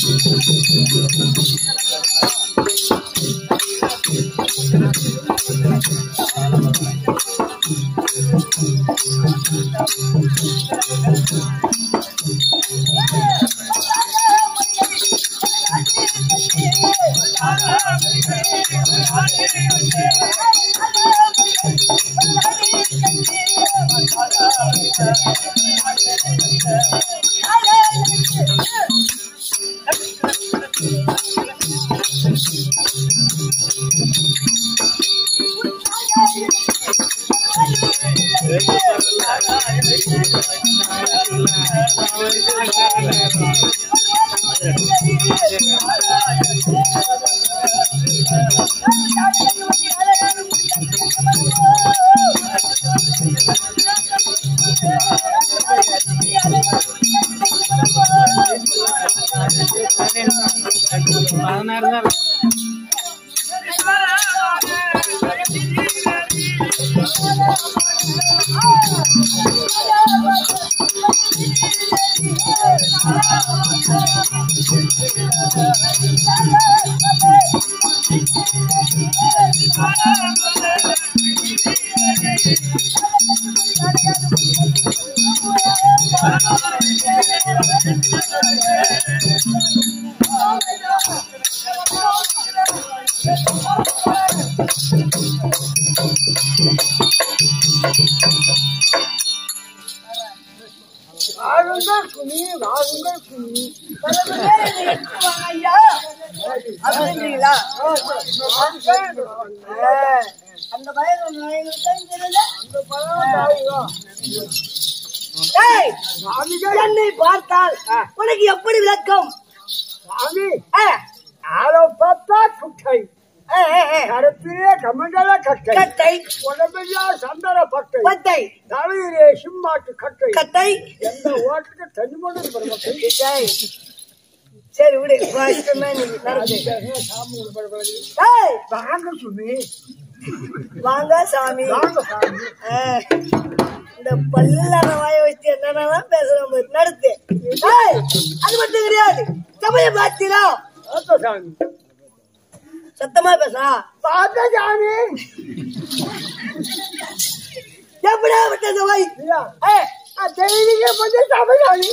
வாருங்கள் குனி வாருங்கள் குனி அப்படின்றீங்களா அந்த பயம் எங்களுக்கு தெரியல அந்த பழம் தாய்வா. ஏய், சாமிகள் என்னை பார்த்தால் உனக்கு எப்படி விளக்கம் சாமி ஆ, ஆளை பார்த்தா குட்டை ஆ, ஆ, ஆ. கருப்பிலே கமண்டல கட்டை கட்டை உடம்பையா சந்தன பட்டை பட்டை தலையிலே சிம்மாட்டு கட்டை கட்டை எந்த ஓட்டுக்கு தனிமணி பெருமக்கள் ஏய், சரி விடு வாசிக்கமே நீ நடந்து சாமி பெருமக்கள் ஏய், வாங்க சுமி வாங்க சாமி வாங்க சாமி ஆ, இந்த பல்லார வாய வச்சு என்னென்னலாம் பேசுறோம் பாரு, நடத்து ஏய், அது மட்டும் கிடையாது சமய பார்த்தீங்களா பார்த்த சாமி சத்தமா பேசா பார்த்த சாமி எப்படியா விட்ட சபை இல்லையா? ஏய், ஆ, தெய்வீக வந்து தமிழாளி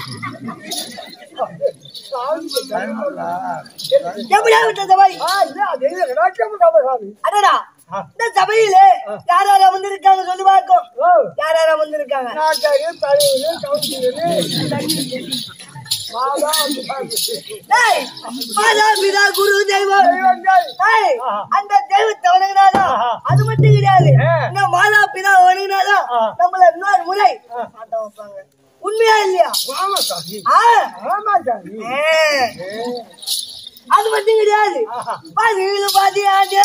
சாமி தமிழா. எப்படியா விட்ட சபை ஆ, இல்ல, அது கடாட்சம் தமிழாளி. அடடா ஆ. இந்த சபையிலே யார் யாரா வந்திருக்காங்க சொல்லி பார்க்கும் ஓ, யார் யாரா வந்திருக்காங்க நாட்டாரு, தலைவரு, கவுன்சிலரு, மாதா, அம்பாசி. டேய், மாதா பிதா குரு தெய்வம் தெய்வங்கள். டேய், ஆஹா. அந்த தெய்வத்தை வணங்கினாலும் ஆஹா. அது மட்டும் கிடையாது ஆ. இந்த மாதா பிதா வணங்கினாலும் ஆ. நம்மள இன்னொரு முறை ஆட்டம் வைப்பாங்க உண்மையா இல்லையா ஆமா சாமி. ஆ. ஆமா சாமி. ஆ. ஏ, அது மட்டும் கிடையாது ஆஹா. பாதியிலும் பாதி ஆண்டு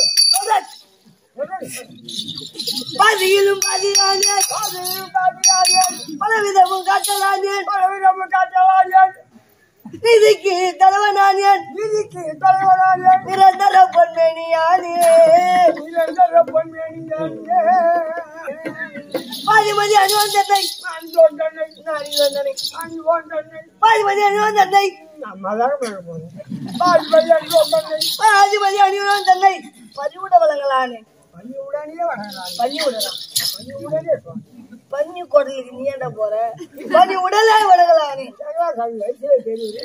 பாதியிலும் பாதி ஆண்டு பாதியும் பாதியாரியன், பலவிதமும் காட்டலானேன் பலவிதமும் காட்டலாரியன், நிதிக்கு தலைவனானேன் நீதிக்கு தலைவராரியன், நிரந்தர பொன்மேனியானே நிரந்தர பொன்மேனியன். ஏ, பாதிமதி அனுவந்தனை அன்போன் தன்னை, அறிவந்தனை அன்போன் தன்னை, பாதிமதி அனுவந்தனை நம்மதான் வேணும். பாதிபதி அன்போன் தன்னை, பாதிமதி அனுவந்தனை பதிவுட வளங்களானே பள்ளியுடனே வணங்கலாம். பள்ளி விடலாம் பள்ளியுடனே சுவாமி. பன்னி குடலுக்கு நீ ஏன்டா போற பனி உடலே வளங்களானே சரியா சாமி, வயசுல தெரியுது.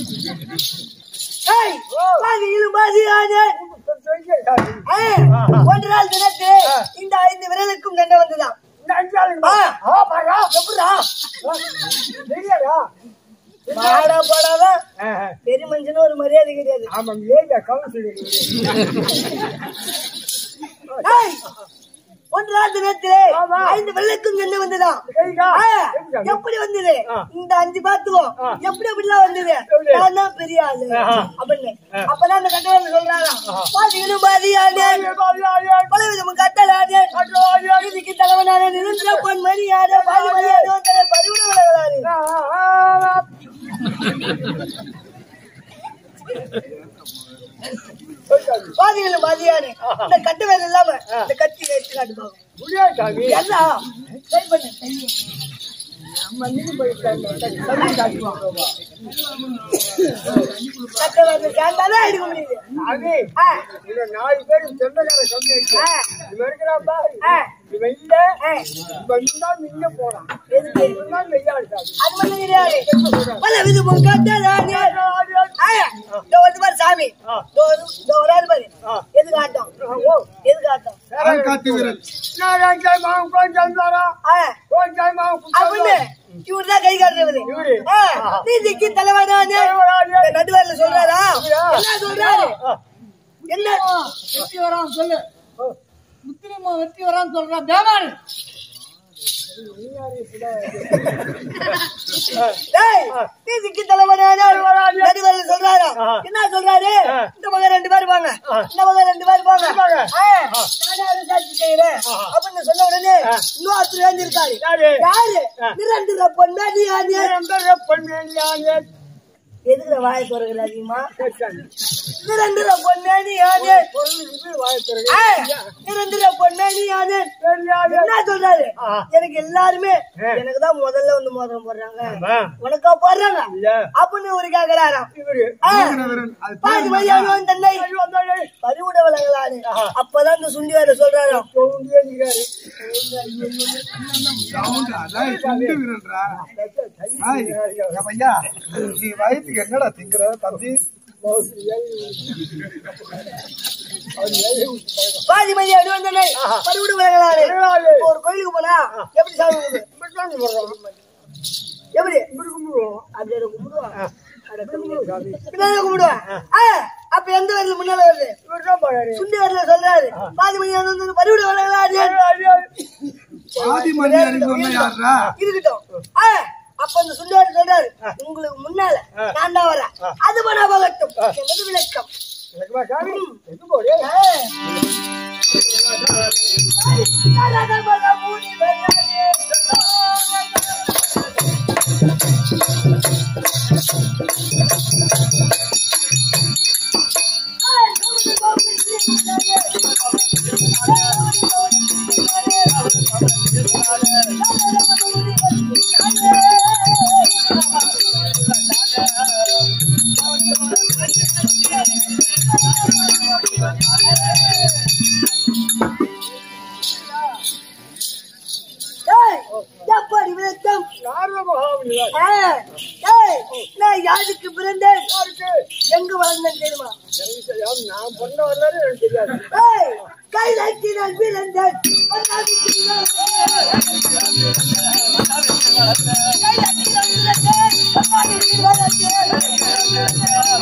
ஏய், பாதியிலும் பாதி ஆனேன் சொல்லுங்க சாமி. ஆ, ஒன்று நாள் தினத்து இந்த ஐந்து விரலுக்கும் கண்ட வந்துதான் இந்த அஞ்சாளுங்க. ஆ. ஆ, பாரா. எப்படா தெரியாதா? பாடா பாடாதான் ஆ, ஆ. பெரிய மனுஷனும் ஒரு மரியாதை கிடையாது ஆமாம் ஏஜா கவுன்சிலர் ஏய், ஒன்று நாள் தினத்திலே ஆமா. ஐந்து வெள்ளக்கும் கண்ணு வந்துதான் சரிக்கா? ஆ, சரிக்கா? எப்படி வந்தது ஆ. இந்த அஞ்சு பாத்துவோம் ஆ. எப்படி எப்படிலாம் வந்தது எப்படி? நான் தான் பெரிய ஆளு ஆஹா. அப்படின்னு ஆ. அப்பதான் அந்த கட்டளை சொல்றாராம் ஆஹா. பாதியிலும் பாதியானேன் பல விதமும் கட்டளானேன் இதுக்கு தலைவனான நிரந்தர பொன் மரியாதை பாதி மரியாதை தலை பறிவுட விலகலாறு பாதியிலும் பாதியானே இந்த கட்டு வேலை இல்லாம இந்த கத்தி எடுத்து காட்டு பாவம் முடியாது சாமி என்ன ட்ரை பண்ணு மண்ணிக்கு போயிட்டாங்க தண்ணி காட்டுவாங்க கட்டவரல சேர்ந்தாதான் எடுக்க முடியுது சாமி ஆ, இந்த நாலு பேர் சொந்தக்கார கம்மி ஆ, இவன் இருக்கிறான் பாரு ஆ, இவன் இல்ல ஆ. இவன் தான் மின்ன போனான் எதுக்கு? இவன் தான் வெய்யாள் சாமி அது மட்டும் கிடையாது. பல விது பொங்கட்டாலே. ஆயா, இதோ வருது பாரு சாமி ஆ. இதோ வருது, இதோ வராது பாரு ஆ. எதுக்கு ஆட்டம் ஓ எதுக்கு ஆட்டம் ஆள்காட்டி வீரன் நான் மாவன் கொஞ்சம் வரா ஆ, கொஞ்சம் மாவன் அப்படின்னு இவருதான் கை காட்டுறவரு இவரு? ஆ, நீ திக்கி தலைவரானே இந்த நடுவரில் சொல்றாரா என்ன சொல்றாரு என்ன வெற்றி வரான் சொல்லு முத்திரமா வெற்றி வரான்னு சொல்றான் தேவான் டேய், நீ திக்கி தலைவரானே நடுவரில் சொல்றாரா ஆ. என்ன சொல்றாரு ஆ. இந்த பக்கம் ரெண்டு பேர் வாங்க ஆ. இந்த பக்கம் ரெண்டு பேர் வாங்க வாங்க. ஆ, நானே அதை சாட்சி செய்யறேன் ஆ. அப்படின்னு சொன்ன உடனே ஆ. இன்னொருத்தர் எழுந்திருக்காரு யாரு? யாரு ஆ. நிரந்தர பொண்ணாடி ஆனியா பொண்ணு எதுக்குற வாய துறகுல அதிகமா நிரந்தர பொண்ணாடி ஆனே ஆ, நிரந்தர பொண்ணாடி ஆனே என்ன சொல்றாரு ஆ. எனக்கு எல்லாருமே ஆ. எனக்கு தான் முதல்ல வந்து மோதிரம் போடுறாங்க ஆமா. உனக்கா போடுறாங்க இல்ல. அப்படின்னு ஒரு கேக்குறாராம் இவரு ஆ, வீரன் அது பாதி மையானவன் தன்னை பறிவுட வழங்கலானே ஆஹா. அப்பதான் இந்த சுண்டி வேற சொல்றாராம் சவுண்ட் அதான் குண்டு வீரன்டா ஆய், என் பையா நீ வயிற்றுக்கு என்னடா திங்கிற தம்பி பாதி மையானவன் தன்னை ஆஹா. பறிவுட வழங்கலானே வழங்கலானே. இப்போ ஒரு கோயிலுக்கு போனா எப்படி சாமி கும்பிடுது? எப்படி அப்படியே கும்பிடுவான் பின்னாடி கும்பிடுவான் ஆ, அப்ப எந்த வரல முன்னால வருது சுண்டி வரல சொல்றாரு பாதி மையானவன் பறிவுட வழங்கலானே பாதி மணி அறிஞர்னா யாருடா இருக்கட்டும் ஆ, அப்ப அந்த சுண்டவர் சொல்றாரு உங்களுக்கு முன்னால நான் தான் வரேன் அது பண்ண போகட்டும் எனது விளக்கம் ஆ. ஏய், எப்படி விளக்கம் ஆ, ஏய், நான் யாருக்கு பிறந்தேன் எங்க வளர்ந்தேன் தெரியுமா நான் பொண்ண வரலாறு எனக்கு தெரியாது ஏய், கைலாக்கி நான் பிறந்தேன் பொன்னாடி பிறந்தேன். கைலாக்கி நான் பிறந்தேன், பொன்னாடி பிறந்தேன்.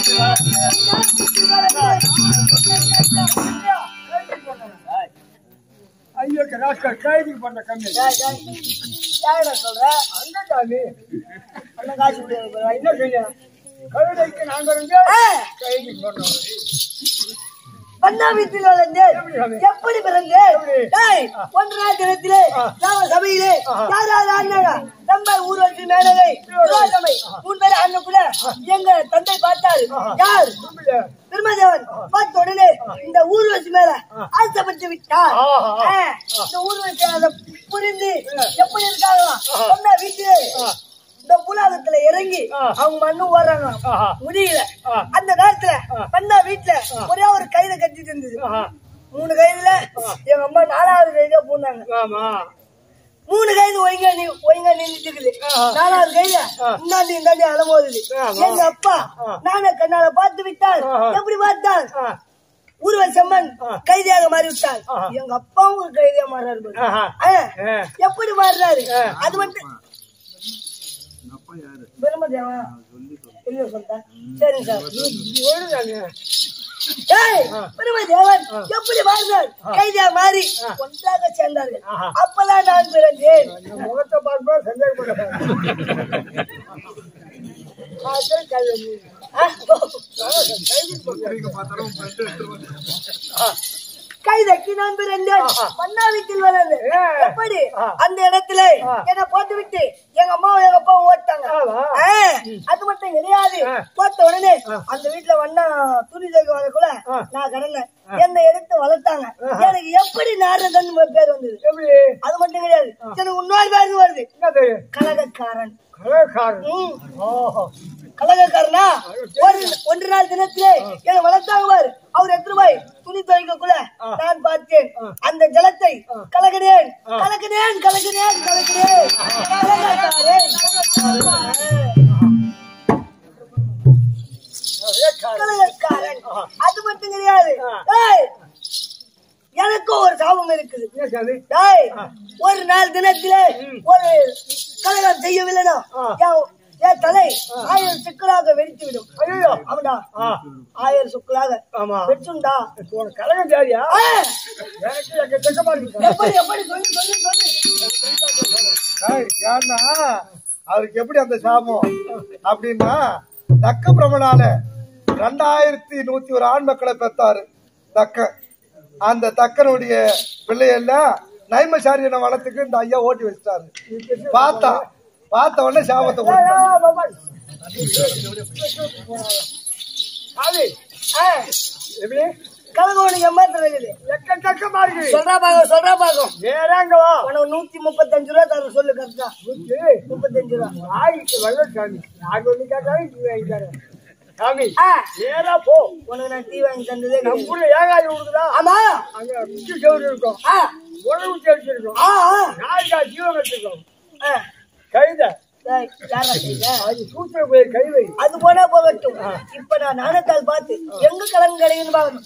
ஐயோ ராஸ்கர் கைது பண்ண கம்மி ஏய், ஏய், யாருடா சொல்ற? அந்த காமி அண்ணன் காசு கொடுக்குறது பாரு. என்ன செய்ய கழுதைக்கு நாங்க இருந்து ஆ, கைது பண்ணோம் பண்ணா வீட்டில் வளர்ந்தேன் எப்படி பிறந்தேன் ஏய், ஒன்றாம் தினத்திலே நாம சபையிலே யாராவது ஆடினாரா நம்ம ஊர்வலத்து மேலவை விரோதமை மூணு பேர் ஆடக்குள்ள எங்க தந்தை பார்த்தாரு யார் திருமதேவன் பார்த்த உடனே இந்த ஊர்வசி மேல ஆசைப்பட்டு விட்டார் ஆ, இந்த ஊர்வசி அதை புரிந்து எப்படி இருக்காங்களாம் சொன்ன வீட்டிலே இந்த புலாகத்துல இறங்கி அவங்க மண்ணு ஓடுறாங்க முடியல அந்த நேரத்துல பண்ணா வீட்டுல ஒரே ஒரு கையில கட்டிட்டு இருந்தது மூணு கைதுல எங்க அம்மா நாலாவது கையில பூந்தாங்க ஆமா மூணு கைது ஒய்ங்க நீ ஒய்ங்க நின்றுட்டு இருக்குது நாலாவது கையில இந்தாண்டி இந்தாண்டி அலமோதுது எங்க அப்பா நானே கண்ணால பார்த்து விட்டால் எப்படி பார்த்தால் ஊர்வசம்மன் கைதியாக மாறி விட்டாள் எங்க அப்பாவும் ஒரு கைதியா மாறாரு பாரு. ஆஹா. ஆ, எப்படி மாறுறாரு அது மட்டும் அப்பா யாரு பிரம்மதேவா இல்ல சொல்லிட்டேன் சரி சார் ஓடுதாங்க ஏய், பிரம்மதேவன் எப்படி மாறினார் கைதியா மாறி ஒன்றாக சேர்ந்தார்கள் அப்பதான் நான் பிறந்தேன் இந்த முகத்தை பார்க்கும்போது சந்தேகப்பட ஆ, ஓ. எங்க பார்த்தாலும் பிரெட் எடுத்துட்டு வந்து கை வயதைக்கு நான் பிறந்தேன் மன்னா வீட்டில் வளர்ந்தேன் ஏ. எப்படி ஆ. அந்த இடத்துல ஆ. என்ன போட்டு விட்டு எங்க அம்மாவும் எங்க அப்பாவும் ஓட்டாங்க ஆமா. ஆ, அது மட்டும் கிடையாது ஆ. போட்ட உடனே அந்த வீட்டுல வண்ணா துணி தைக்க வரக்குள்ள ஆ. நான் கிடந்தேன் என்னை எடுத்து வளர்த்தாங்க எனக்கு எப்படி நாரதன் பேர் வந்தது எப்படி அது மட்டும் கிடையாது எனக்கு இன்னொரு பேர் வருது என்னது கலகக்காரன் கலைக்காரன் ம். ஓஹோ கலகக்காரனா ஒரு ஒன்று நாள் தினத்திலே என்னை வளர்த்தாங்க பாரு அவர் எத்தனை ரூபாய் துணி துவைக்கக்குள்ள நான் பார்த்தேன் அந்த ஜலத்தை கலக்கினேன் கலக்கினேன் கலக்கினேன் கலக்கினேன் கலகக்காரன் கலகக்காரன் அது மட்டும் கிடையாது ஏய், எனக்கும் ஒரு சாபம் இருக்குது என்ன சாமி டேய், ஒரு நாள் தினத்திலே ஒரு கலகம் செய்யவில்லைனா என் என் தலை ஆயிரம் சிக்கலாக வெடித்து விடும் ஐயோ ஆமாடா ஆ ஆயிரம் சுக்கலாக ஆமா வெச்சுண்டா இப்போ உனக்கு கலகம் ஜாதியா ஆ, எனக்கு எங்க தெக்கமா இருக்கு எப்படி எப்படி சொல்லு சொல்லு சொல்லு ஏய், ஏன்னா அவருக்கு எப்படி அந்த சாபம் அப்படின்னா தக்க பிரமனால ரெண்டாயிரத்தி நூத்தி ஒரு ஆண் மக்களை பெத்தாரு தக்க அந்த தக்கனுடைய பிள்ளையெல்லாம் நைமசாரியனை வளத்துக்கு இந்த ஐயா ஓட்டி வச்சிட்டாரு பார்த்தா பார்த்த உடனே சாபத்தை கொடுத்தாரு. சாமி ஆ, எப்படி கலகம் உனக்கு எம்மாத்திரம் இருக்குது எக்கச்சக்கமா இருக்கு சொல்றா பாகம் சொல்றா பாகம் வேற எங்க வா உனக்கு நூத்தி முப்பத்தஞ்சு ரூபா தர சொல்லு கரெக்டா நூத்தி முப்பத்தஞ்சு ரூபா ஆயிரத்தி வெள்ளம் சாமி நாங்க ஒண்ணு கேட்டாலும் இது வாங்கிட்டாரு சாமி ஆ, நேரா போ உனக்கு நான் டீ வாங்கி தந்ததே நம்ம கிடையாது. ஊர்ல ஏகாதி விடுக்குதா ஆமா அங்க முக்கிய செவரு இருக்கும் ஆ, உழவு செடிச்சு இருக்கும் ஆ, ஆ, நாய்க்கா ஜீவன் வச்சிருக்கோம் ஆ. கழுத டேய், யாரா செய்த? அது சூத்திர போய் கைவை அது போனா போகட்டும் இப்ப நான் நாணத்தால் பார்த்து எங்க கலங்கு கிடைக்குன்னு பாக்கணும்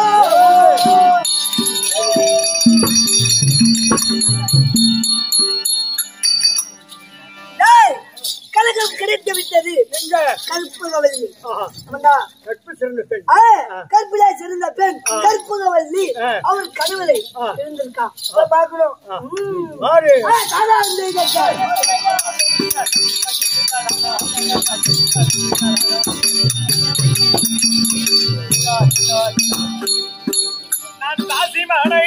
டேய், கலகம் கிடைத்து விட்டது எங்க கற்பகவல்லி ஆஹா, ஆமாண்டா. கற்பு சிறந்த பெண் ஆ, கற்பிலே சிறந்த பெண் கற்பகவல்லி ஆ. அவர் கனவுலை ஆ. இருந்திருக்கா இப்ப பாக்கணும் ம். பாரு ஆ, தாதா அந்த இதை நான் தாசிமனை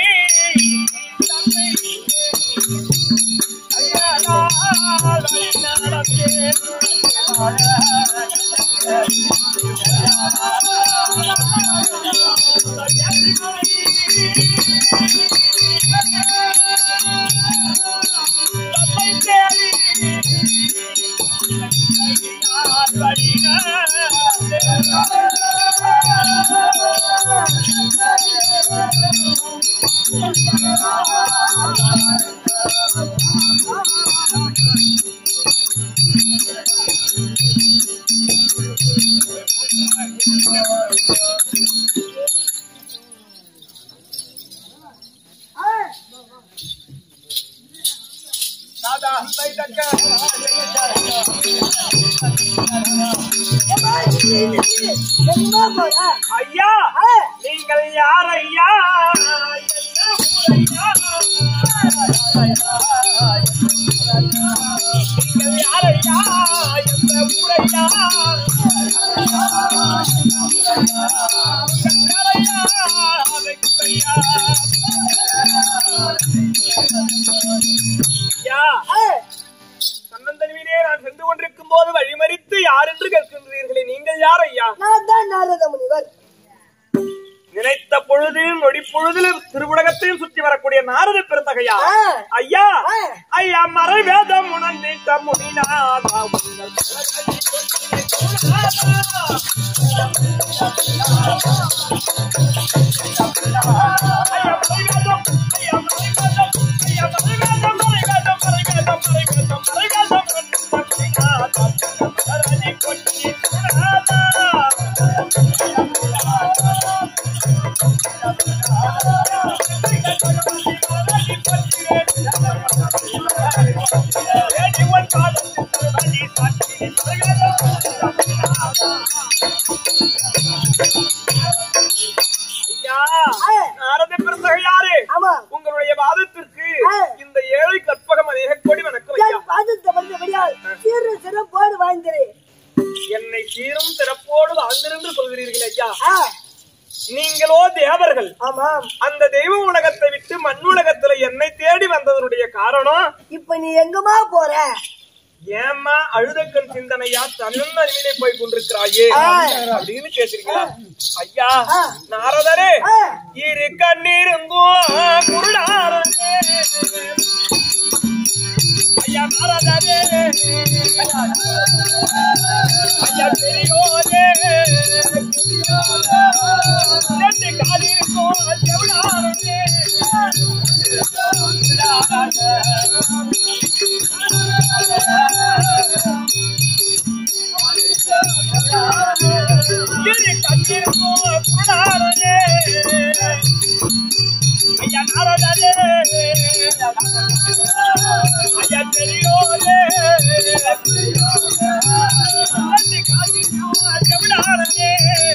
எங்கம்மா போறா? ஐயா ஆ, நீங்கள் யார் ஐயா என்ன ஊரையா? நீங்கள் யார் ஐயா எந்த ஊரையா யாரையா? அதைக்குறையா? ஐயா ஆ, தன்னந்தனிவிலே நான் சென்று கொண்டிருக்கும் போது வழிமறித்து யார் என்று கேட்கின்றீர்களே நீங்கள் யார் ஐயா நான் தான் நாரத முனிவர் நினைத்த பொழுதிலும் நொடி பொழுதிலும் திருவுலகத்தையும் சுற்றி வரக்கூடிய நாரத பெருந்தகையா ஆ. ஐயா ஆ. ஐயா மறை வேதம் உணர்ந்திட்ட முடினாதா உங்கள் ஐயா, மறைவேதம், ஐயா, மறைவேதம், ஐயா, மறைவேதம், மறைவேதம், மறைவேதம், மறைவேதம், மறைவேதம் உணர்ந்திட்ட முடினாதா உங்கள் மலரடி கொட்டி குணாதா. ஐயா, நாரத பெருந்தகையாரே, ஆமா உங்களுடைய வாதத்திற்கு ஆ. இந்த ஏழை கற்பகம் அநேக கோடி வணக்கம் ஐயா என் பாதத்தை வந்தபடியால் சீர சிறப்போடு வாழ்ந்தேன் என்னை சீரும் சிறப்போடு வாழ்ந்திருந்து சொல்கிறீர்கள் ஐயா ஆ, நீங்களோ தேவர்கள் ஆமாம் அந்த தெய்வ உலகத்தை விட்டு மண் உலகத்துல என்னை தேடி வந்ததனுடைய காரணம் இப்ப நீ எங்கம்மா போற ஏம்மா அழுதக்கண் சிந்தனையா தன்ன அறிவிலே போய் கொண்டிருக்கிறாயே ஆ. அப்படின்னு கேட்டிருக்கீங்களா ஐயா ஆ. நாரதரே ஆ. இரு கண்ணீருங்கும் குருடாரே ஐயா நாரதரே ஐயா பெரியோரே ரெண்டு காலிருக்கும் செவிடாரே இரு கண்ணீருக்கும் குருடாரே ஐயா நாரதரே ஐயா பெரியோரே ரெண்டு காலிருக்கும் செவிடாரே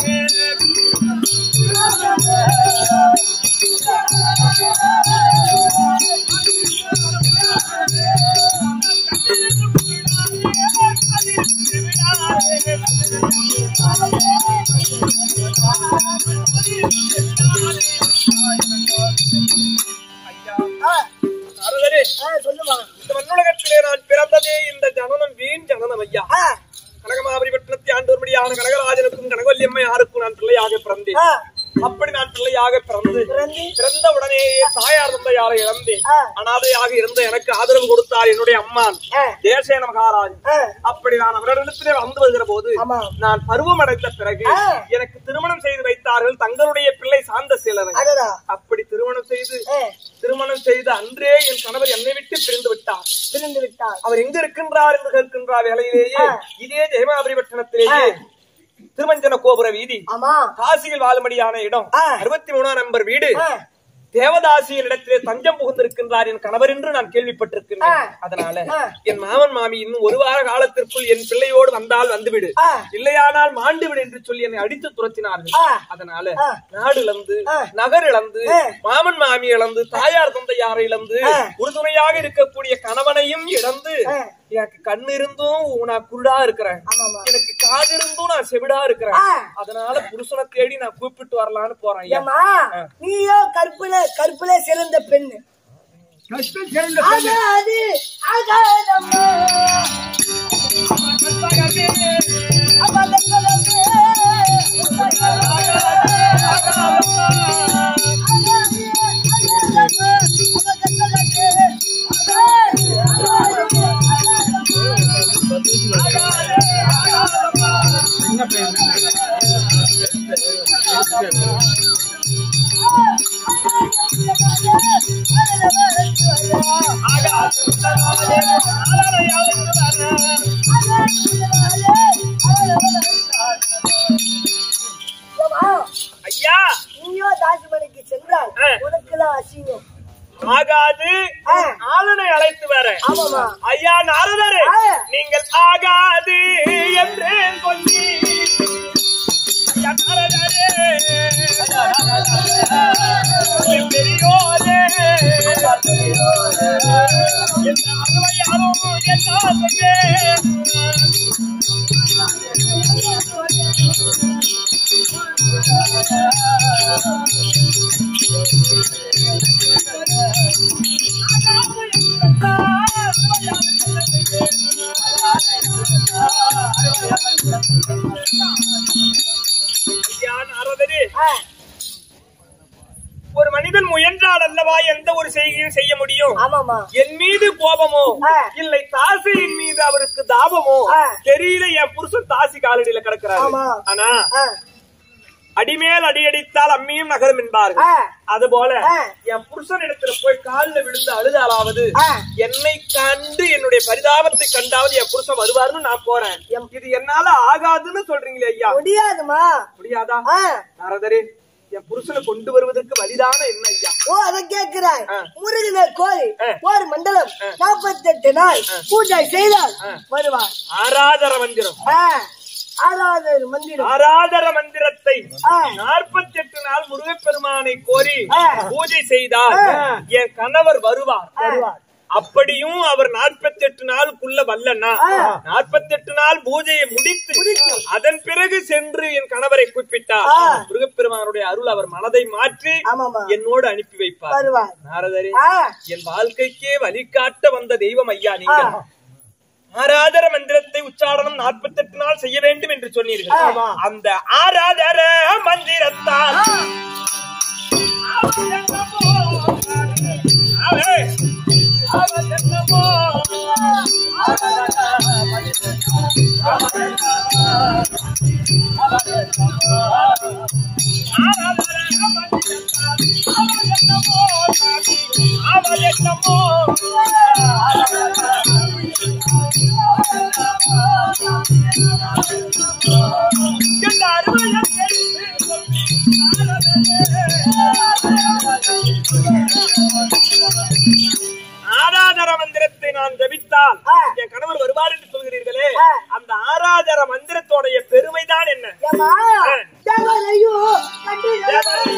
ஆ, நாரதரே ஆ, சொல்லுமா இந்த மண்ணுலகத்திலே நான் பிறந்ததே இந்த ஜனனம் வீண் ஜனனம் ஐயா ஆ, கனகமாபுரி பட்டணத்தை ஆண்டோர்படியான கனகராஜனுக்கும் கனகவல்லியம்மை யாருக்கும் நான் பிள்ளையாக பிறந்தேன் ஆ, அப்படி நான் பிள்ளையாக பிறந்து பிறந்து பிறந்த உடனேயே தாயார் தந்தையாரை இழந்தேன் ஆ. அனாதையாக இருந்த எனக்கு ஆதரவு கொடுத்தார் என்னுடைய அம்மான் ஆ, தேசேன மகாராஜ் ஆ, அப்படி நான் அவரிடத்திலே வந்து வருகிற போது ஆமா. நான் பருவம் அடைந்த பிறகு ஆ. எனக்கு திருமணம் செய்து வைத்தார்கள் தங்களுடைய பிள்ளை சாந்த சீலனை அடடா அப்படி திருமணம் செய்து ஆ, திருமணம் செய்த அன்றே என் கணவர் என்னை விட்டு பிரிந்து விட்டார் பிரிந்து விட்டார் அவர் எங்க இருக்கின்றார் என்று கேட்கின்றார் வேலையிலேயே ஆ. இதே ஜெயமாபுரி பட்டணத்திலேயே ஆ. திருமஞ்சன கோபுர வீதி ஆமா காசியில் வாழும்படியான இடம் ஆ. அறுபத்தி மூணாம் நம்பர் வீடு ஆ, தேவதாசியின் இடத்திலே தஞ்சம் புகுந்திருக்கின்றார் என் கணவர் என்று நான் கேள்விப்பட்டிருக்கின்றேன் ஆ. அதனால ஆ. என் மாமன் மாமி இன்னும் ஒரு வார காலத்திற்குள் என் பிள்ளையோடு வந்தால் வந்துவிடு ஆ. இல்லையானால் மாண்டு விடு என்று சொல்லி என்னை அடித்து துரத்தினார்கள் ஆ. அதனால ஆ. நாடு இழந்து ஆ. நகர் இழந்து ஆ. மாமன் மாமி இழந்து தாயார் தந்தையாரை இழந்து ஆ. உறுதுணையாக இருக்கக்கூடிய கணவனையும் இழந்து ஆ. எனக்கு கண் இருந்தும் நான் குருடா இருக்கிறேன் ஆமாமா. எனக்கு காது இருந்தும் நான் செவிடா இருக்கிறேன் ஆ. அதனால புருஷனை தேடி நான் கூப்பிட்டு வரலான்னு போறேன் ஐயா. ஏம்மா ஆ. நீயோ கற்புல கற்புல சிறந்த பெண்ணு கஷ்டம் சிறந்த பெண்ணு. ஆகாது ஆகாதம்மா அப்பா கற்பலமே. ஆகாது, ஆகாதம்மா. அப்பா கற்பலமே. ஆகாது, ஏம்மா, ஐயா நீயோ தாசிமணிக்கு சென்றால் ஆ. உனக்குதான் அசிங்கம் ஆகாது ஆ. ஆளுனை அழைத்து வர ஆமாமா ஐயா நாரதரே ஆ. நீங்கள் ஆகாது என்று சொல்லி ஐயா நாரதரே என் பெரியோரே என் அருமையாரும் என்ன சொன்னேன் ஐயா நாரதரே ஆ, ஒரு மனிதன் முயன்றால் அல்லவா எந்த ஒரு செய்கையும் செய்ய முடியும் ஆமாமா என் மீது கோபமோ ஆ. இல்லை தாசியின் மீது அவருக்கு தாபமோ ஆ. தெரியல என் புருஷன் தாசி காலடியில கிடக்கிறாரு ஆமா. ஆனா ஆ, அடிமேல் அடியடித்தால் அம்மியும் நகரும் என்பார்கள் ஆ. அது போல ஆ. என் புருஷன் இடத்துல போய் காலில் விழுந்து அழுதாலாவது ஆ. என்னை கண்டு என்னுடைய பரிதாபத்தை கண்டாவது என் புருஷன் வருவாருன்னு நான் போறேன் எம்- இது என்னால ஆகாதுன்னு சொல்றீங்களே ஐயா முடியாதுமா முடியாதா ஆ, நாரதரே என் புருஷனை கொண்டு வருவதற்கு வழிதான என்ன ஐயா ஓ அத கேட்கிறாய் ஆ. முருகனர் கோயில் ஆ. ஒரு மண்டலம் நாற்பத்தி எட்டு நாள் பூஜை செய்தால் ஆ. வருவார் ஆராதர மந்திரம் ஆ, ஆறாவது மந்திரம் ஆராதர மந்திரத்தை ஆ. நாற்பத்தி எட்டு நாள் முருகப்பெருமானை கோரி ஆ. பூஜை செய்தால் ஆ. என் கணவர் வருவார் வருவார். அப்படியும் அவர் 48 நாளுக்குள்ள வரலன்னா 48 நாள் பூஜையை முடித்து அதன் பிறகு சென்று என் கணவரை கூப்பிட்டார் ஆ. முருகப்பெருமானுடைய அருள் அவர் மனதை மாற்றி ஆமாமா. என்னோடு அனுப்பி வைப்பார் வருவார் நாரதரே ஆ, என் வாழ்க்கைக்கே வழிகாட்ட வந்த தெய்வம் ஐயா நீங்கள் ஆராதர மந்திரத்தை உச்சாரணம் 48 நாள் செய்ய வேண்டும் என்று சொன்னீர்கள் ஆமா. அந்த ஆராதர மந்திரத்தால் ஆவே. ஆராதர மந்திரத்தை நான் ஜபித்தால் ஆ. என் கணவர் வருவார் என்று சொல்கிறீர்களே ஆ. அந்த ஆராதர மந்திரத்தோடைய பெருமைதான் என்ன ஏம்மா, தேவரையும் கண்டிட-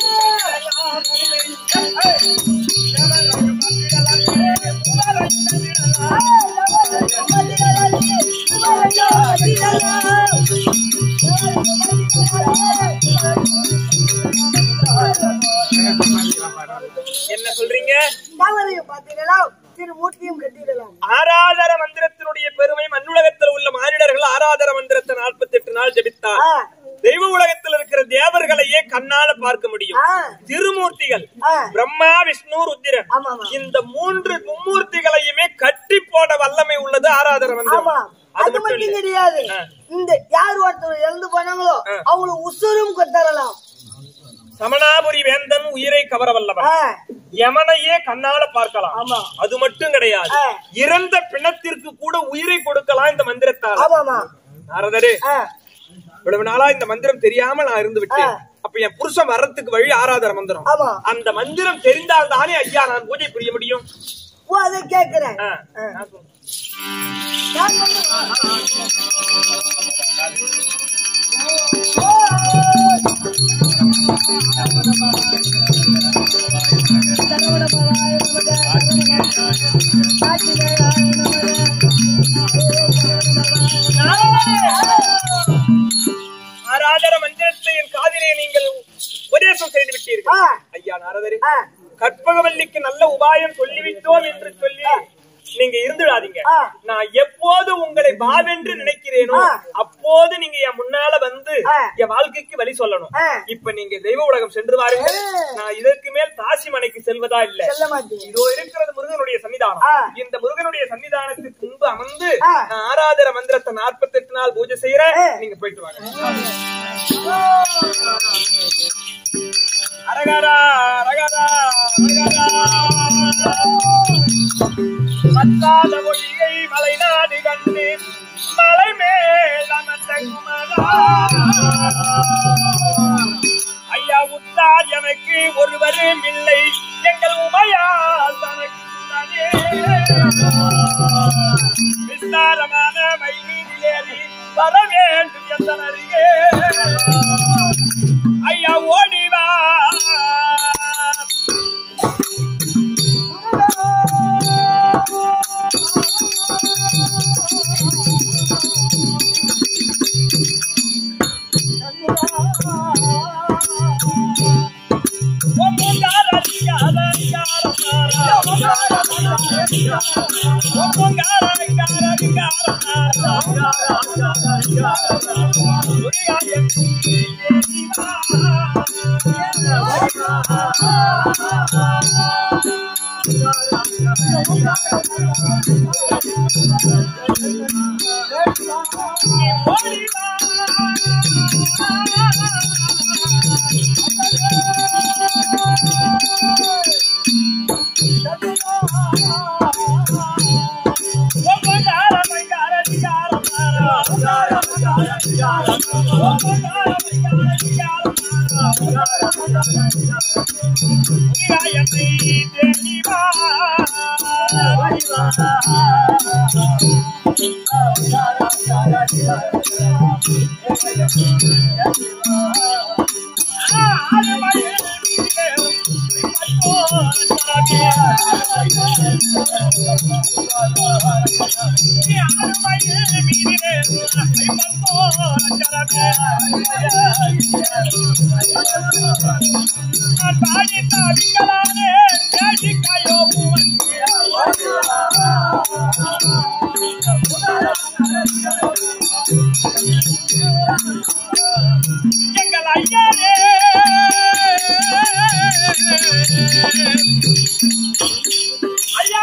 என்ன சொல்றீங்க தேவரையும் பார்த்தீங்களா திருமூர்த்தியும் கட்டிடலாம் ஆராதர மந்திரத்தினுடைய பெருமை மண்ணுலகத்தில் உள்ள மானிடர்கள் ஆராதர மந்திரத்தை 48 நாள் ஜபித்தார் ஆ, தெய்வ உலகத்தில் இருக்கிற தேவர்களையே கண்ணால பார்க்க முடியும் ஆ, திருமூர்த்திகள் ஆ. பிரம்மா விஷ்ணு ருத்திரன் ஆமா, ஆமா. இந்த மூன்று மும்மூர்த்திகளையுமே கட்டி போட வல்லமை உள்ளது ஆராதர மந்திரம் ஆமா அது அது மட்டும் மட்டும் இல்ல கிடையாது ஆ. இந்த யார் ஒருத்தர் இறந்து போனாங்களோ ஆ. அவங்களுக்கு உசுரும் கொத்தரலாம் சமணாபுரி வேந்தன் உயிரை கவர வல்லவன் ஆ, யமனையே கண்ணால பார்க்கலாம் ஆமா. அது மட்டும் கிடையாது ஆ. இறந்த பிணத்திற்கு கூட உயிரை கொடுக்கலாம் இந்த மந்திரத்தால் ஆமாமா நாரதரே ஆ, இவ்வளவு நாளா இந்த மந்திரம் தெரியாம நான் இருந்து விட்டேன் ஆ. அப்ப என் புருஷன் வர்றதுக்கு வழி ஆராதர மந்திரம் ஆமா. அந்த மந்திரம் தெரிந்தால் தானே ஐயா நான் பூஜை புரிய முடியும் ஓ அதை கேக்குறேன் ஆ. ஆ. நான் சொல்றேன். நான் சொல்றேன். ஆராதர மந்திரத்தை என் காதிலே நீங்கள் உபதேசம் செய்து விட்டீர்கள் ஆ. ஐயா நாரதரே ஆ, கற்பகவல்லிக்கு நல்ல உபாயம் சொல்லிவிட்டோம் என்று சொல்லி நீங்க இருந்துடாதீங்க ஆ. நான் எப்போது உங்களை பாவென்று நினைக்கிறேனோ ஆ. அப்போது நீங்க என் முன்னால வந்து ஆ. என் வாழ்க்கைக்கு வழி சொல்லணும் ஆ. இப்ப நீங்க தெய்வ உலகம் சென்று வாருங்கள் ஆ. நான் இதற்கு மேல் தாசி மனைக்கு செல்வதா இல்ல செல்ல மாட்டீங்க இதோ இருக்கிறது முருகனுடைய சன்னிதானம் ஆ. இந்த முருகனுடைய சன்னிதானத்துக்கு முன்பு அமர்ந்து ஆ. நான் ஆராதர மந்திரத்தை 48 நாள் பூஜை செய்யறேன் ஆ. நீங்க போயிட்டு வாங்க அரகரா அரகரா அரகரா மத்தாத மொழியை மலைநாடு கண்டு மலை மேல் அமர்ந்த குமரா ஐயா உத்தார் எனக்கு ஒருவரும் இல்லை எங்கள் உமையால் தனக்கு தானே. விஸ்தாரமான மைமீதிலேறி வர வேண்டும் எந்தனருகே ஐயா ஓடிவா ஆ எங்கள் ஐயாரே ஐயா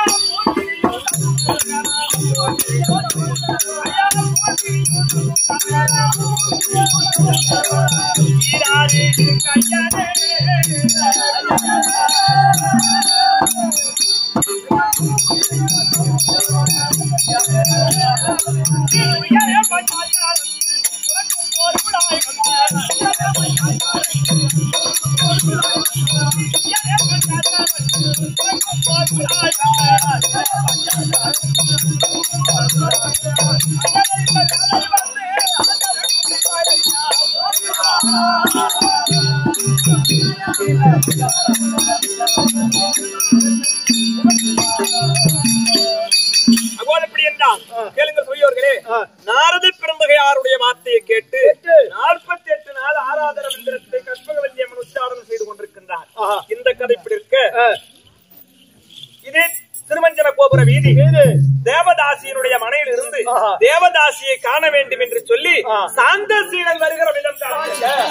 அகோல் எப்படி என்றால் கேளுங்கள் சொல்லியோர்களே நாரத பெருந்தகையாருடைய வார்த்தையை கேட்டு நாற்பத்தி எட்டு நாள் ஆராதன மந்திரத்தை கற்பகவல்லி அம்மன் உச்சாரணம் செய்து கொண்டிருக்கின்றார் இந்த கதை இப்படி இருக்க இது திருமஞ்சன கோபுர வீதி தேவதாசியினுடைய மனையில் இருந்து தேவதாசியை காண வேண்டும் என்று சொல்லி சாந்த சீடன் வருகிற விதம் காண